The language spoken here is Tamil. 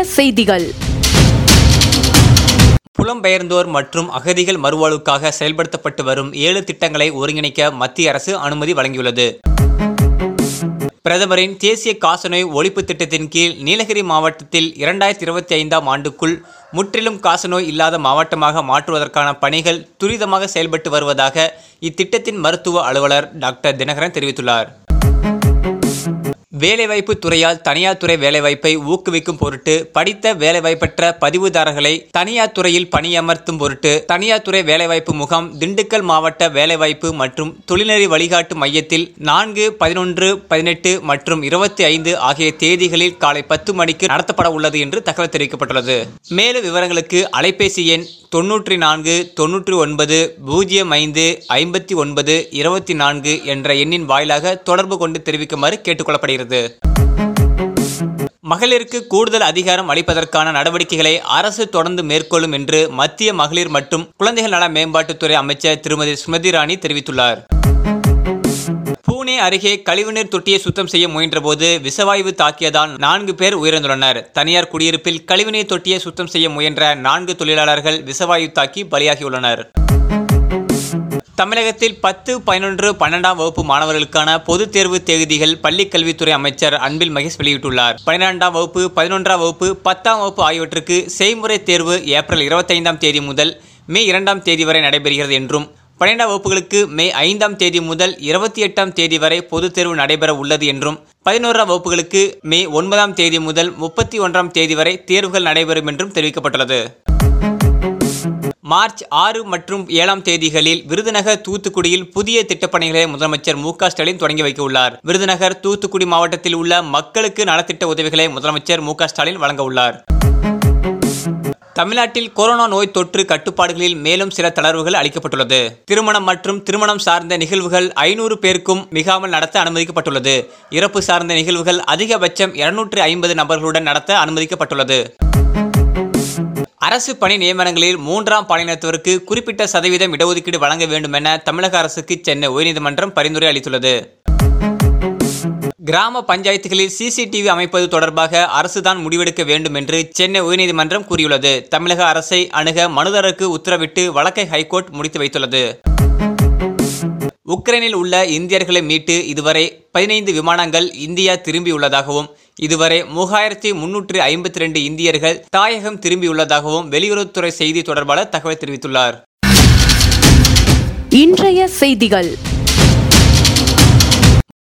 செய்திகள் புலம்பெயர்ந்தோர் மற்றும் அகதிகள் மறுவாழ்வுக்காக செயல்படுத்தப்பட்டு வரும் ஏழு திட்டங்களை ஒருங்கிணைக்க மத்திய அரசு அனுமதி வழங்கியுள்ளது பிரதமரின் தேசிய காசநோய் ஒழிப்பு திட்டத்தின் கீழ் நீலகிரி மாவட்டத்தில் இரண்டாயிரத்தி இருபத்தி ஐந்தாம் ஆண்டுக்குள் முற்றிலும் காசநோய் இல்லாத மாவட்டமாக மாற்றுவதற்கான பணிகள் துரிதமாக செயல்பட்டு வருவதாக இத்திட்டத்தின் மருத்துவ அலுவலர் டாக்டர் தினகரன் தெரிவித்துள்ளார் வேலைவாய்ப்பு துறையால் தனியார் துறை வேலைவாய்ப்பை ஊக்குவிக்கும் பொருட்டு படித்த வேலைவாய்ப்பற்ற பதிவுதாரர்களை தனியார் துறையில் பணியமர்த்தும் பொருட்டு தனியார் துறை வேலைவாய்ப்பு முகாம் திண்டுக்கல் மாவட்ட வேலைவாய்ப்பு மற்றும் தொழில்நெறி வழிகாட்டு மையத்தில் நான்கு பதினொன்று பதினெட்டு மற்றும் இருபத்தி ஐந்து ஆகிய தேதிகளில் காலை பத்து மணிக்கு நடத்தப்பட உள்ளது என்று தகவல் தெரிவிக்கப்பட்டுள்ளது மேலும் விவரங்களுக்கு அலைபேசி எண் தொன்னூற்றி நான்கு தொன்னூற்றி ஒன்பது பூஜ்ஜியம் ஐந்து ஐம்பத்தி ஒன்பது இருபத்தி நான்கு என்ற எண்ணின் வாயிலாக தொடர்பு கொண்டு தெரிவிக்குமாறு கேட்டுக்கொள்ளப்படுகிறது மகளிருக்கு கூடுதல் அதிகாரம் அளிப்பதற்கான நடவடிக்கைகளை அரசு தொடர்ந்து மேற்கொள்ளும் என்று மத்திய மகளிர் மற்றும் குழந்தைகள் நல மேம்பாட்டுத்துறை அமைச்சர் திருமதி ஸ்மிருதி இரானி தெரிவித்துள்ளார் பூனே அருகே கழிவுநீர் தொட்டியை சுத்தம் செய்ய முயன்றபோது விஷவாயு தாக்கியதால் நான்கு பேர் உயிரிழந்துள்ளனர் தனியார் குடியிருப்பில் கழிவுநீர் தொட்டியை சுத்தம் செய்ய முயன்ற நான்கு தொழிலாளர்கள் விஷவாயு தாக்கி பலியாகியுள்ளனர் தமிழகத்தில் பத்து பதினொன்று பன்னெண்டாம் வகுப்பு மாணவர்களுக்கான பொதுத் தேர்வு தேதிகள் பள்ளிக் கல்வித்துறை அமைச்சர் அன்பில் மகேஷ் வெளியிட்டுள்ளார் பன்னிரெண்டாம் வகுப்பு பதினொன்றாம் வகுப்பு பத்தாம் வகுப்பு ஆகியவற்றுக்கு செய்முறை தேர்வு ஏப்ரல் இருபத்தைந்தாம் தேதி முதல் மே இரண்டாம் தேதி வரை நடைபெறுகிறது என்றும் பன்னிரெண்டாம் வகுப்புகளுக்கு மே ஐந்தாம் தேதி முதல் இருபத்தி எட்டாம் தேதி வரை பொதுத் தேர்வு நடைபெற உள்ளது என்றும் பதினோராம் வகுப்புகளுக்கு மே ஒன்பதாம் தேதி முதல் முப்பத்தி ஒன்றாம் தேதி வரை தேர்வுகள் நடைபெறும் என்றும் தெரிவிக்கப்பட்டுள்ளது மார்ச் ஆறு மற்றும் ஏழாம் தேதிகளில் விருதுநகர் தூத்துக்குடியில் புதிய திட்டப்பணிகளை முதலமைச்சர் மு க ஸ்டாலின் தொடங்கி வைக்க உள்ளார் விருதுநகர் தூத்துக்குடி மாவட்டத்தில் உள்ள மக்களுக்கு நலத்திட்ட உதவிகளை முதலமைச்சர் மு க ஸ்டாலின் வழங்க உள்ளார் தமிழ்நாட்டில் கொரோனா நோய் தொற்று கட்டுப்பாடுகளில் மேலும் சில தளர்வுகள் அளிக்கப்பட்டுள்ளது திருமணம் மற்றும் திருமணம் சார்ந்த நிகழ்வுகள் ஐநூறு பேருக்கும் மிகாமல் நடத்த அனுமதிக்கப்பட்டுள்ளது இறப்பு சார்ந்த நிகழ்வுகள் அதிகபட்சம் இருநூற்று ஐம்பது நபர்களுடன் நடத்த அனுமதிக்கப்பட்டுள்ளது அரசு பணி நியமனங்களில் மூன்றாம் பாலினத்தவருக்கு குறிப்பிட்ட சதவீதம் இடஒதுக்கீடு வழங்க வேண்டும் என தமிழக அரசுக்கு சென்னை உயர்நீதிமன்றம் பரிந்துரை அளித்துள்ளது கிராம பஞ்சாயத்துகளில் சிசிடிவி அமைப்பது தொடர்பாக அரசுதான் முடிவெடுக்க வேண்டும் என்று சென்னை உயர்நீதிமன்றம் கூறியுள்ளது தமிழக அரசை அணுக மனுதாரருக்கு உத்தரவிட்டு வழக்கை ஹைகோர்ட் முடித்து வைத்துள்ளது உக்ரைனில் உள்ள இந்தியர்களை மீட்டு இதுவரை பதினைந்து விமானங்கள் இந்தியா திரும்பியுள்ளதாகவும் இதுவரை மூவாயிரத்தி முன்னூற்று ஐம்பத்தி ரெண்டு இந்தியர்கள் தாயகம் திரும்பியுள்ளதாகவும் வெளியுறவுத்துறை செய்தி தொடர்பாளர் தகவல் தெரிவித்துள்ளார் இன்றைய செய்திகள்